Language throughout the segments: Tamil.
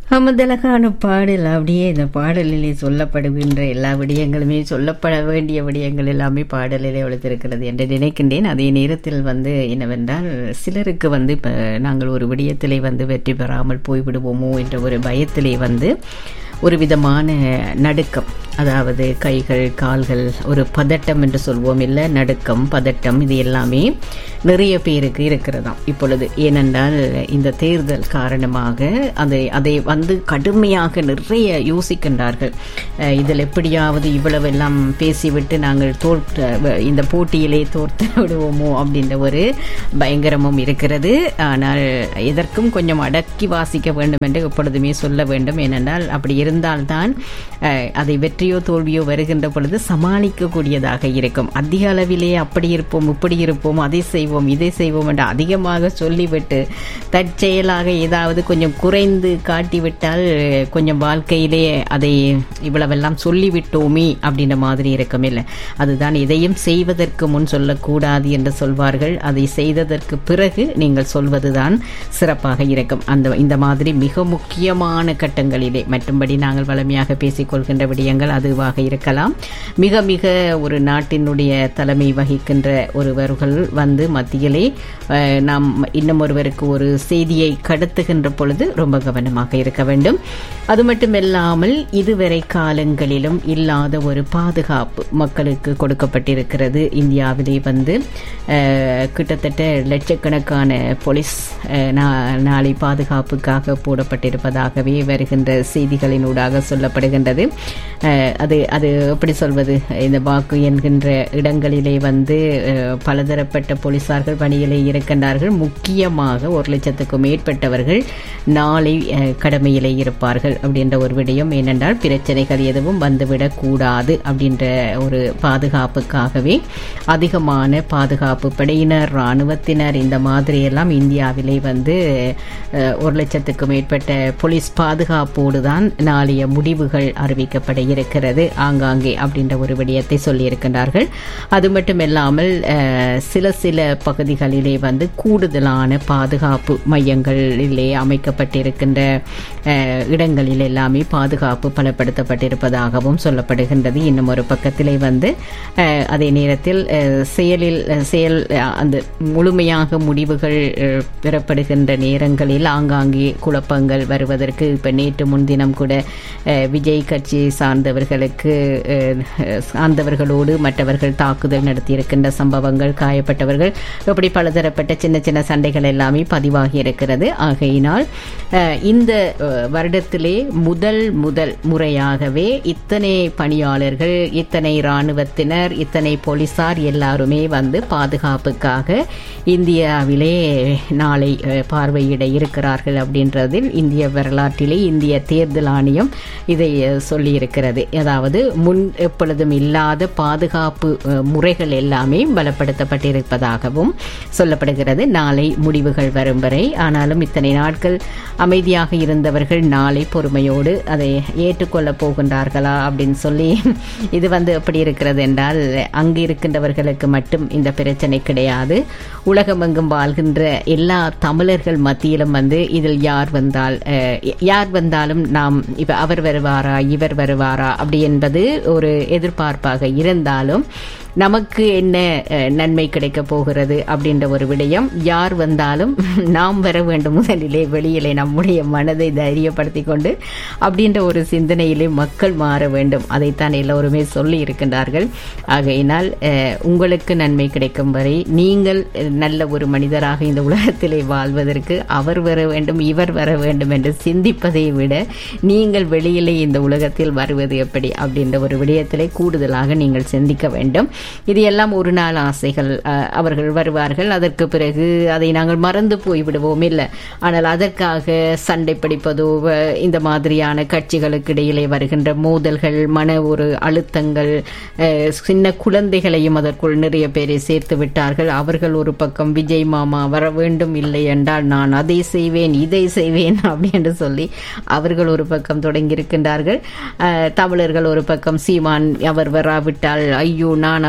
அமுதலகான பாடல் அப்படியே இந்த பாடலிலே சொல்லப்படுகின்ற எல்லா விடயங்களுமே சொல்லப்பட வேண்டிய விடயங்கள் எல்லாமே பாடலிலே ஒழித்திருக்கிறது என்று நினைக்கின்றேன் அதே நேரத்தில் வந்து என்னவென்றால் சிலருக்கு வந்து இப்போ நாங்கள் ஒரு விடயத்திலே வந்து வெற்றி பெறாமல் போய்விடுவோமோ என்ற ஒரு பயத்திலே வந்து ஒரு விதமான நடுக்கம் அதாவது கைகள் கால்கள் ஒரு பதட்டம் என்று சொல்வோம் இல்லை நடுக்கம் பதட்டம் இது எல்லாமே நிறைய பேருக்கு இருக்கிறதாம் இப்பொழுது ஏனென்றால் இந்த தேர்தல் காரணமாக அதை அதை வந்து கடுமையாக நிறைய யோசிக்கின்றார்கள் இதில் எப்படியாவது இவ்வளவெல்லாம் பேசிவிட்டு நாங்கள் தோற்ற இந்த போட்டியிலே தோற்று விடுவோமோ அப்படின்ற ஒரு பயங்கரமும் இருக்கிறது ஆனால் எதற்கும் கொஞ்சம் அடக்கி வாசிக்க வேண்டும் என்று எப்பொழுதுமே சொல்ல வேண்டும் ஏனென்றால் அப்படி இருந்தால்தான் அதை வெற்றியோ தோல்வியோ வருகின்ற பொழுது சமாளிக்கக்கூடியதாக இருக்கும் அதிக அளவிலே அப்படி இருப்போம் இப்படி இருப்போம் அதை செய்வோம் இதை செய்வோம் என்று அதிகமாக சொல்லிவிட்டு தற்செயலாக ஏதாவது கொஞ்சம் குறைந்து காட்டிவிட்டால் கொஞ்சம் வாழ்க்கையிலே அதை இவ்வளவெல்லாம் சொல்லிவிட்டோமே அப்படின்ற மாதிரி இருக்கும் இல்லை அதுதான் எதையும் செய்வதற்கு முன் சொல்லக்கூடாது என்று சொல்வார்கள் அதை செய்ததற்கு பிறகு நீங்கள் சொல்வதுதான் சிறப்பாக இருக்கும் அந்த இந்த மாதிரி மிக முக்கியமான கட்டங்களிலே மற்றும்படி நாங்கள் வளமையாக பேசிக்கொள்கின்ற விடயங்கள் அதுவாக இருக்கலாம் மிக மிக ஒரு நாட்டினுடைய தலைமை வகிக்கின்ற ஒருவர்கள் வந்து மத்தியிலே நாம் இன்னும் ஒருவருக்கு ஒரு செய்தியை கடத்துகின்ற பொழுது ரொம்ப கவனமாக இருக்க வேண்டும் அது மட்டுமில்லாமல் இதுவரை காலங்களிலும் இல்லாத ஒரு பாதுகாப்பு மக்களுக்கு கொடுக்கப்பட்டிருக்கிறது இந்தியாவிலே வந்து கிட்டத்தட்ட லட்சக்கணக்கான போலீஸ் நாளை பாதுகாப்புக்காக போடப்பட்டிருப்பதாகவே வருகின்ற செய்திகளினூடாக சொல்லப்படுகின்றது அது அது எப்படி சொல்வது இந்த வாக்கு என்கின்ற இடங்களிலே வந்து பலதரப்பட்ட போலீசார்கள் பணியிலே இருக்கின்றார்கள் முக்கியமாக ஒரு லட்சத்துக்கும் மேற்பட்டவர்கள் நாளை கடமையிலே இருப்பார்கள் அப்படின்ற ஒரு விடயம் ஏனென்றால் பிரச்சனைகள் எதுவும் வந்துவிடக் கூடாது அப்படின்ற ஒரு பாதுகாப்புக்காகவே அதிகமான பாதுகாப்பு படையினர் இராணுவத்தினர் இந்த மாதிரி எல்லாம் இந்தியாவிலே வந்து ஒரு லட்சத்துக்கும் மேற்பட்ட போலீஸ் பாதுகாப்போடு தான் நாளைய முடிவுகள் அறிவிக்கப்பட இருக்கிறது ஆங்காங்கே அப்படின்ற ஒரு விடயத்தை சொல்லியிருக்கின்றார்கள் அது மட்டுமில்லாமல் சில சில பகுதிகளிலே வந்து கூடுதலான பாதுகாப்பு மையங்களிலே அமைக்கப்பட்டிருக்கின்ற இடங்களில் எல்லாமே பாதுகாப்பு பலப்படுத்தப்பட்டிருப்பதாகவும் சொல்லப்படுகின்றது இன்னும் ஒரு பக்கத்திலே வந்து அதே நேரத்தில் செயலில் செயல் அந்த முழுமையாக முடிவுகள் பெறப்படுகின்ற நேரங்களில் ஆங்காங்கே குழப்பங்கள் வருவதற்கு இப்போ நேற்று முன்தினம் கூட விஜய் கட்சி சார்ந்தவர்களுக்கு சார்ந்தவர்களோடு மற்றவர்கள் தாக்குதல் நடத்தியிருக்கின்ற சம்பவங்கள் காயப்பட்டவர்கள் இப்படி பலதரப்பட்ட சின்ன சின்ன சண்டைகள் எல்லாமே பதிவாகி இருக்கிறது ஆகையினால் இந்த வருடத்திலே முதல் முதல் முறையாகவே இத்தனை பணியாளர்கள் இத்தனை இராணுவத்தினர் இத்தனை போலீசார் எல்லாருமே வந்து பாதுகாப்புக்காக இந்தியாவிலே நாளை பார்வையிட இருக்கிறார்கள் அப்படின்றதில் இந்திய வரலாற்றிலே இந்திய தேர்தல் ஆணையம் இதை சொல்லியிருக்கிறது அதாவது முன் எப்பொழுதும் இல்லாத பாதுகாப்பு முறைகள் எல்லாமே பலப்படுத்தப்பட்டிருப்பதாகவும் சொல்லப்படுகிறது நாளை முடிவுகள் வரும் வரை ஆனாலும் இத்தனை நாட்கள் அமைதியாக இருந்தவர்கள் நாளை பொறுமையோடு அதை ஏற்றுக்கொள்ளப் போகின்றார்களா அப்படின்னு சொல்லி இது வந்து எப்படி இருக்கிறது என்றால் அங்கு இருக்கின்றவர்களுக்கு மட்டும் இந்த பிரச்சனை கிடையாது உலகமெங்கும் வாழ்கின்ற எல்லா தமிழர்கள் மத்தியிலும் வந்து இதில் யார் வந்தால் யார் வந்தாலும் நாம் இப்போ அவர் வருவாரா இவர் வருவாரா அப்படி என்பது ஒரு எதிர்பார்ப்பாக இருந்தாலும் நமக்கு என்ன நன்மை கிடைக்க போகிறது அப்படின்ற ஒரு விடயம் யார் வந்தாலும் நாம் வர வேண்டும் முதலிலே வெளியிலே நம்முடைய மனதை தைரியப்படுத்தி கொண்டு அப்படின்ற ஒரு சிந்தனையிலே மக்கள் மாற வேண்டும் அதைத்தான் எல்லோருமே சொல்லி இருக்கின்றார்கள் ஆகையினால் உங்களுக்கு நன்மை கிடைக்கும் வரை நீங்கள் நல்ல ஒரு மனிதராக இந்த உலகத்திலே வாழ்வதற்கு அவர் வர வேண்டும் இவர் வர வேண்டும் என்று சிந்திப்பதை விட நீங்கள் வெளியிலே இந்த உலகத்தில் வருவது எப்படி அப்படின்ற ஒரு விடயத்திலே கூடுதலாக நீங்கள் சிந்திக்க வேண்டும் இது எல்லாம் ஒரு நாள் ஆசைகள் அவர்கள் வருவார்கள் அதற்கு பிறகு அதை நாங்கள் மறந்து போய்விடுவோம் இல்லை ஆனால் அதற்காக சண்டை பிடிப்பதோ இந்த மாதிரியான கட்சிகளுக்கு இடையிலே வருகின்ற மோதல்கள் மன ஒரு அழுத்தங்கள் சின்ன குழந்தைகளையும் அதற்குள் நிறைய பேரை சேர்த்து விட்டார்கள் அவர்கள் ஒரு பக்கம் விஜய் மாமா வர வேண்டும் இல்லை என்றால் நான் அதை செய்வேன் இதை செய்வேன் அப்படி என்று சொல்லி அவர்கள் ஒரு பக்கம் தொடங்கி இருக்கின்றார்கள் தமிழர்கள் ஒரு பக்கம் சீமான் அவர் வராவிட்டால் ஐயோ நான் அவர்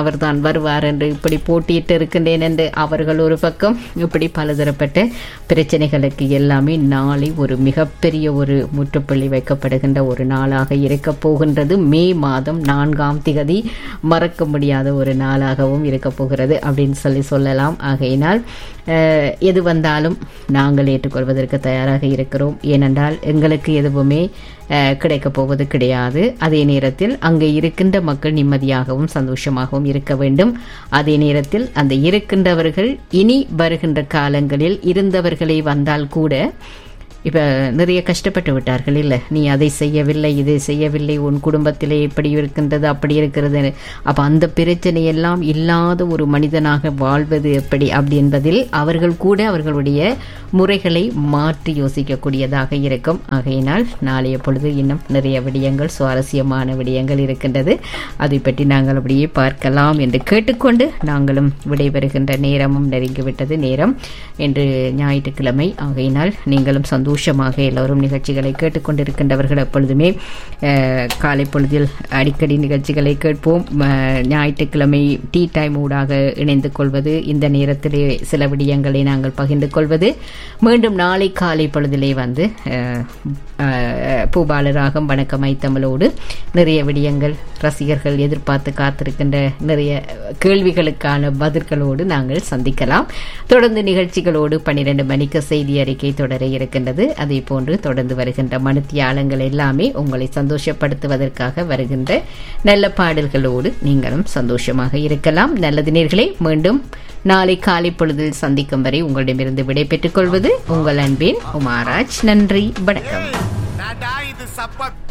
அவர்தான் வருவார் என்று இப்படி போட்டியிட்டு இருக்கின்றேன் என்று அவர்கள் ஒரு பக்கம் இப்படி பலதரப்பட்ட பிரச்சனைகளுக்கு எல்லாமே நாளை ஒரு மிகப்பெரிய ஒரு முற்றுப்புள்ளி வைக்கப்படுகின்ற ஒரு நாளாக இருக்க போகின்றது மே மாதம் நான்காம் திகதி மறக்க முடியாத ஒரு நாளாகவும் இருக்க போகிறது அப்படின்னு சொல்லி சொல்லலாம் ஆகையினால் அஹ், எது வந்தாலும் நாங்கள் ஏற்றுக்கொள்வதற்கு தயாராக இருக்கிறோம் ஏனென்றால் எங்களுக்கு எதுவுமே அஹ், கிடைக்கப் போவது கிடையாது அதே நேரத்தில் அங்கே இருக்கின்ற மக்கள் நிம்மதியாகவும் சந்தோஷமாகவும் இருக்க வேண்டும் அதே நேரத்தில் அந்த இருக்கின்றவர்கள் இனி வருகின்ற காலங்களில் இருந்தவர்களே வந்தால் கூட இப்போ நிறைய கஷ்டப்பட்டு விட்டார்கள் இல்லை நீ அதை செய்யவில்லை இதை செய்யவில்லை உன் குடும்பத்திலே இப்படி இருக்கின்றது அப்படி இருக்கிறது அப்போ அந்த பிரச்சனையெல்லாம் இல்லாத ஒரு மனிதனாக வாழ்வது எப்படி அப்படி என்பதில் அவர்கள் கூட அவர்களுடைய முறைகளை மாற்றி யோசிக்கக்கூடியதாக இருக்கும் ஆகையினால் நாளைய பொழுது இன்னும் நிறைய விடயங்கள் சுவாரஸ்யமான விடயங்கள் இருக்கின்றது அதை பற்றி நாங்கள் அப்படியே பார்க்கலாம் என்று கேட்டுக்கொண்டு நாங்களும் விடைபெறுகின்ற நேரமும் நெருங்கிவிட்டது நேரம் என்று ஞாயிற்றுக்கிழமை ஆகையினால் நீங்களும் சந்தோஷமாக எல்லோரும் நிகழ்ச்சிகளை கேட்டுக்கொண்டிருக்கின்றவர்கள் எப்பொழுதுமே அஹ், காலை பொழுதில் அடிக்கடி நிகழ்ச்சிகளை கேட்போம் அஹ், ஞாயிற்றுக்கிழமை டீ டைம் ஊடாக இணைந்து கொள்வது இந்த நேரத்திலே சில விடயங்களை நாங்கள் பகிர்ந்து கொள்வது மீண்டும் நாளை காலை பொழுதிலே வந்து அஹ், அஹ், பூபாலராகம் வணக்கம் ஐத்தமிழோடு நிறைய விடயங்கள் ரசிகர்கள் எதிர்பார்த்து காத்திருக்கின்ற நிறைய கேள்விகளுக்கான பதில்களோடு நாங்கள் சந்திக்கலாம் தொடர்ந்து நிகழ்ச்சிகளோடு பன்னிரண்டு மணிக்கு செய்தி அறிக்கை தொடர இருக்கின்றது அதே போன்று தொடர்ந்து வருகின்ற மனுத்தியாளங்கள் எல்லாமே உங்களை சந்தோஷப்படுத்துவதற்காக வருகின்ற நல்ல பாடல்களோடு நீங்களும் சந்தோஷமாக இருக்கலாம் நல்லது நேர்களே மீண்டும் நாளை காலை பொழுதில் சந்திக்கும் வரை உங்களிடமிருந்து விடைபெற்றுக் கொள்வது உங்கள் அன்பின் உமாராஜ் நன்றி வணக்கம் நாடா இது சப்ப